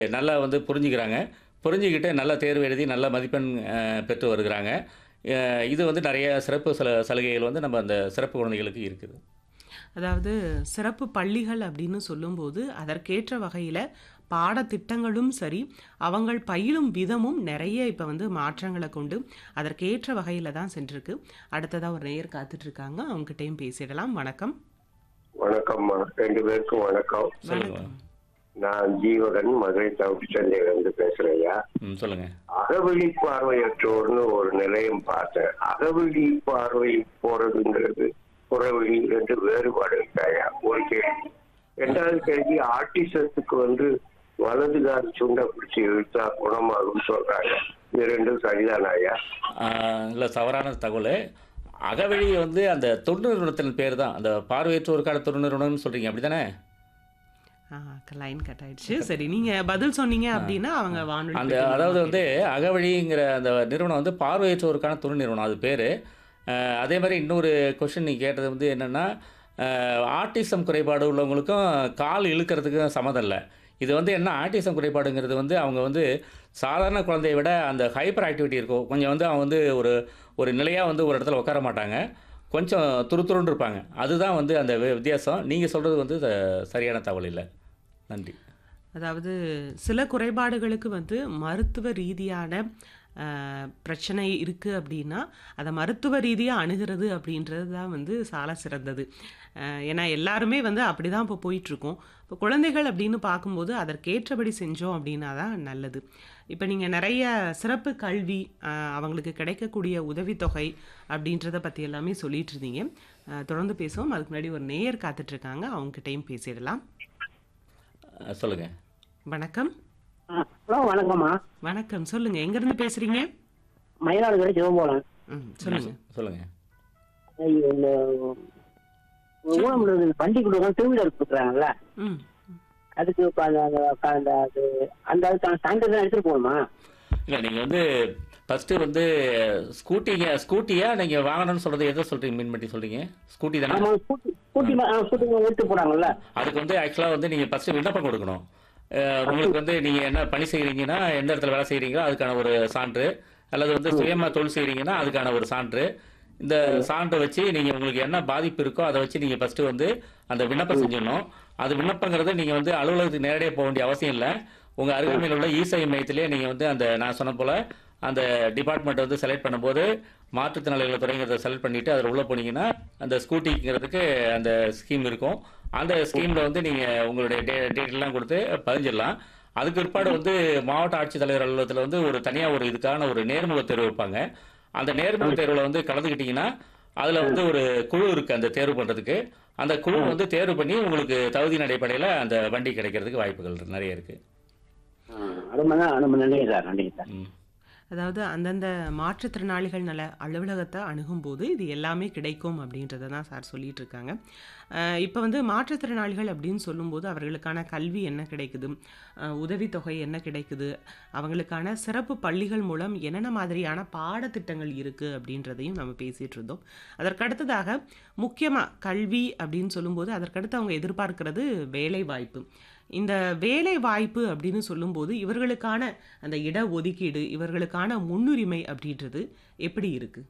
நல்லா வந்து புரிஞ்சுக்கிறாங்க புரிஞ்சுக்கிட்டு நல்ல தேர்வு எழுதி நல்ல மதிப்பெண் அஹ், பெற்று வருகிறாங்க அஹ், இது வந்து நிறைய சிறப்பு சல சலுகைகள் வந்து நம்ம அந்த சிறப்பு குழந்தைகளுக்கு இருக்குது அதாவது சிறப்பு பள்ளிகள் அப்படின்னு சொல்லும்போது அதற்கேற்ற வகையில் பாடத்திட்டங்களும் சரி அவங்கள் பயிலும் விதமும் நிறைய இப்போ வந்து மாற்றங்களை கொண்டு அதற்கேற்ற வகையில் தான் சென்றிருக்கு அடுத்ததாக ஒரு நேயர் காத்துட்டு இருக்காங்க அவங்ககிட்டயும் பேசிடலாம் வணக்கம் வணக்கம்மா ரெண்டு பேருக்கும் வணக்கம் சொல்லுங்க வணக்கம் நான் ஜீவகன் மதுரை தவிச்சந்தையில இருந்து பேசுறேன்யா ம் சொல்லுங்க அகவழி பார்வையற்றோர்னு ஒரு நிலையம் பார்த்தேன் அகவழி பார்வை போறதுங்கிறது புறவழி ரெண்டு வேறுபாடு இருக்காயா ஒரு கேள்வி ரெண்டாவது கேள்வி ஆர்டிசத்துக்கு வந்து வலது கால் சுண்டை பிடிச்சி இழுத்தா குணமாகும் சொல்றாங்க இது ரெண்டும் சரிதானாயா இல்லை தவறான தகவல் அகவழி வந்து அந்த தொண்டு நிறுவனத்தின் பேர் தான் அந்த பார்வையற்றோருக்கான தொண்டு நிறுவனம்னு சொல்கிறீங்க அப்படி தானே லைன் கட் ஆயிடுச்சு சரி நீங்கள் பதில் சொன்னீங்க அப்படின்னா அவங்க வானொலி அந்த பெட்டியில் அதாவது வந்து அகவழிங்கிற அந்த நிறுவனம் வந்து பார்வையற்றோருக்கான தொண்டு நிறுவனம் அது பேர் அதே மாதிரி இன்னொரு கொஷின் நீ கேட்டது வந்து என்னென்னா ஆட்டிசம் குறைபாடு உள்ளவங்களுக்கும் கால் இழுக்கிறதுக்கு சம்மதம் இல்லை இது வந்து என்ன ஆட்டிசம் குறைபாடுங்கிறது வந்து அவங்க வந்து சாதாரண குழந்தைய விட அந்த ஹைப்பர் ஆக்டிவிட்டி இருக்கும் கொஞ்சம் வந்து அவங்க வந்து ஒரு ஒரு நிலையாக வந்து ஒரு இடத்துல உட்கார மாட்டாங்க கொஞ்சம் துருதுருன்னு இருப்பாங்க அதுதான் வந்து அந்த வி- வித்தியாசம் நீங்கள் சொல்கிறது வந்து த- சரியான தகவல் இல்லை நன்றி அதாவது சில குறைபாடுகளுக்கு வந்து மருத்துவ ரீதியான அஹ், பிரச்சனை இருக்குது அப்படின்னா அதை மருத்துவ ரீதியாக அணுகிறது அப்படின்றது தான் வந்து சால சிறந்தது அஹ், ஏன்னா எல்லாருமே வந்து அப்படி தான் இப்போ போயிட்டுருக்கோம் இப்போ குழந்தைகள் அப்படின்னு பார்க்கும்போது அதற்கேற்றபடி செஞ்சோம் அப்படின்னா தான் நல்லது இப்போ நீங்கள் நிறைய சிறப்பு கல்வி அஹ், அவங்களுக்கு கிடைக்கக்கூடிய உதவித்தொகை அப்படின்றத பற்றி எல்லாமே சொல்லிட்டு இருந்தீங்க அஹ், தொடர்ந்து பேசுவோம் அதுக்கு முன்னாடி ஒரு நேயர் காத்துட்ருக்காங்க அவங்ககிட்டயும் பேசிடலாம் அஹ் சொல்லுங்க வணக்கம் ஹலோ வணக்கம்மா வணக்கம் சொல்லுங்க எங்க இருந்து பேசுறீங்க மயிலாடுதுறை சிவம்போலன் ம் சொல்லுங்க சொல்லுங்க ஐயோ, இந்த ஊனமுள்ள வண்டி கொடுக்குறாங்க டூ வீலர் கொடுக்குறாங்கல்ல ம் அதுக்கு இப்ப அந்த அந்த அந்த அது அந்த அதுக்கான சான்றிதழ் தான் எடுத்துட்டு போகணுமா இல்லை நீங்கள் வந்து ஃபஸ்ட்டு வந்து ஸ்கூட்டிங்க ஸ்கூட்டியா நீங்கள் வாங்கணும்னு சொல்கிறது எதை சொல்கிறீங்க மீன் பண்ணி சொல்கிறீங்க ஸ்கூட்டி தானே ஆமா ஸ்கூட்டி ஸ்கூட்டி மா- ஆ, ஸ்கூட்டி எடுத்து போறாங்கல்ல அதுக்கு வந்து ஆக்சுவலாக வந்து நீங்கள் ஃபஸ்ட்டு விண்ணப்பம் கொடுக்கணும் அஹ் உங்களுக்கு வந்து நீங்கள் என்ன பணி செய்கிறீங்கன்னா எந்த இடத்துல வேலை செய்கிறீங்களோ அதுக்கான ஒரு சான்று அல்லது வந்து சுயமாக தொழில் செய்கிறீங்கன்னா அதுக்கான ஒரு சான்று இந்த சான்றை வச்சு நீங்கள் உங்களுக்கு என்ன பாதிப்பு இருக்கோ அதை வச்சு நீங்கள் ஃபஸ்ட்டு வந்து அந்த விண்ணப்பம் செஞ்சிடணும் அது விண்ணப்பங்கிறது நீங்கள் வந்து அலுவலகத்துக்கு நேரடியாக போக வேண்டிய அவசியம் இல்லை உங்கள் அருகாமையில் உள்ள இசை மையத்திலே நீங்கள் வந்து அந்த நான் சொன்ன போல் அந்த டிபார்ட்மெண்ட் வந்து செலக்ட் பண்ணும்போது மாற்றுத்திறனாளிகள் துறைங்கிறத செலக்ட் பண்ணிவிட்டு அதில் உள்ளே போனீங்கன்னா அந்த ஸ்கூட்டிங்கிறதுக்கு அந்த ஸ்கீம் இருக்கும் அந்த ஸ்கீமில் வந்து நீங்கள் உங்களுடைய டே டீட்டெயிலாம் கொடுத்து பதிஞ்சிடலாம் அதுக்கு பிற்பாடு வந்து மாவட்ட ஆட்சித்தலைவர் அலுவலகத்தில் வந்து ஒரு தனியாக ஒரு இதுக்கான ஒரு நேர்முக தேர்வு வைப்பாங்க அந்த நேர்முக தேர்வில் வந்து கலந்துக்கிட்டிங்கன்னா அதில் வந்து ஒரு குழு இருக்குது அந்த தேர்வு பண்ணுறதுக்கு அந்த குழு வந்து தேர்வு பண்ணி உங்களுக்கு தகுதியின் அடிப்படையில் அந்த வண்டி கிடைக்கிறதுக்கு வாய்ப்புகள் நிறைய இருக்குது ஆ, ரொம்ப ந- ரொம்ப நன்றிங்க சார் நன்றிங்க சார் ம் அதாவது அந்தந்த மாற்றுத்திறனாளிகள் நல அலுவலகத்தை அணுகும்போது இது எல்லாமே கிடைக்கும் அப்படின்றத தான் சார் சொல்லிட்டு இருக்காங்க இப்போ வந்து மாற்றுத்திறனாளிகள் அப்படின்னு சொல்லும்போது அவர்களுக்கான கல்வி என்ன கிடைக்குது அஹ், உதவித்தொகை என்ன கிடைக்குது அவங்களுக்கான சிறப்பு பள்ளிகள் மூலம் என்னென்ன மாதிரியான பாடத்திட்டங்கள் இருக்குது அப்படின்றதையும் நம்ம பேசிகிட்டு இருந்தோம் அதற்கடுத்ததாக முக்கியமாக கல்வி அப்படின்னு சொல்லும்போது அதற்கடுத்து அவங்க எதிர்பார்க்கிறது வேலை வாய்ப்பு இந்த வேலை வாய்ப்பு அப்படின்னு சொல்லும்போது இவர்களுக்கான அந்த இட ஒதுக்கீடு இவர்களுக்கான முன்னுரிமை அப்படின்றது எப்படி இருக்கு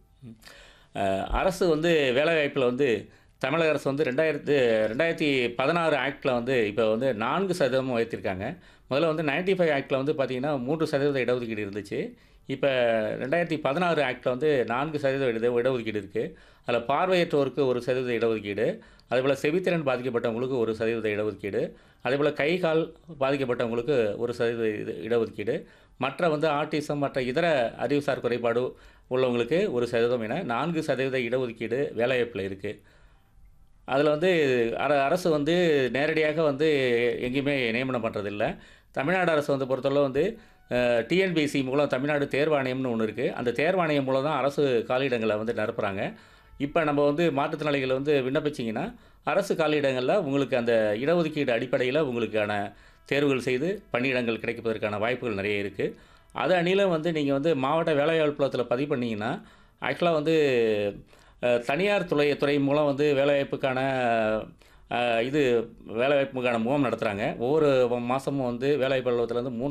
அஹ் அரசு வந்து வேலைவாய்ப்பில் வந்து தமிழக அரசு வந்து ரெண்டாயிரத்து ரெண்டாயிரத்தி பதினாறு ஆக்டில் வந்து இப்போ வந்து நான்கு சதவீதம் உயர்த்திருக்காங்க முதல்ல வந்து நைன்டி ஃபைவ் ஆக்டில் வந்து பார்த்தீங்கன்னா மூன்று சதவீத இடஒதுக்கீடு இருந்துச்சு இப்போ ரெண்டாயிரத்தி பதினாறு ஆக்டில் வந்து நான்கு சதவீத இட இடஒதுக்கீடு இருக்குது அதில் பார்வையற்றோருக்கு ஒரு சதவீத இடஒதுக்கீடு அதேபோல் செவித்திறன் பாதிக்கப்பட்டவங்களுக்கு ஒரு சதவீத இடஒதுக்கீடு அதேபோல் கை கால் பாதிக்கப்பட்டவங்களுக்கு ஒரு சதவீத இது இடஒதுக்கீடு மற்ற வந்து ஆட்டிசம் மற்ற இதர அறிவுசார் குறைபாடு உள்ளவங்களுக்கு ஒரு சதவீதம் என நான்கு சதவீத இடஒதுக்கீடு வேலைவாய்ப்பில் இருக்குது அதில் வந்து அர அரசு வந்து நேரடியாக வந்து எங்கேயுமே நியமனம் பண்ணுறதில்ல தமிழ்நாடு அரசு வந்து பொறுத்தளவு வந்து டிஎன்பிசி மூலம் தமிழ்நாடு தேர்வாணையம்னு ஒன்று இருக்குது அந்த தேர்வாணையம் மூலம் தான் அரசு காலியிடங்களை வந்து நிரப்புறாங்க இப்போ நம்ம வந்து மாற்றுத்திறனாளிகளை வந்து விண்ணப்பிச்சிங்கன்னா அரசு காலியிடங்களில் உங்களுக்கு அந்த இடஒதுக்கீடு அடிப்படையில் உங்களுக்கான தேர்வுகள் செய்து பணியிடங்கள் கிடைப்பதற்கான வாய்ப்புகள் நிறைய இருக்குது அது அணியில் வந்து நீங்கள் வந்து மாவட்ட வேலைவாய்ப்புலத்தில் பதிவு பண்ணீங்கன்னா ஆக்சுவலாக வந்து அஹ், தனியார் துறை துறை மூலம் வந்து வேலைவாய்ப்புக்கான அஹ், இது வேலைவாய்ப்புக்கான முகாம் நடத்துகிறாங்க ஒவ்வொரு மாதமும் வந்து வேலைவாய்ப்பு அலுவலகத்தில் வந்து மூணு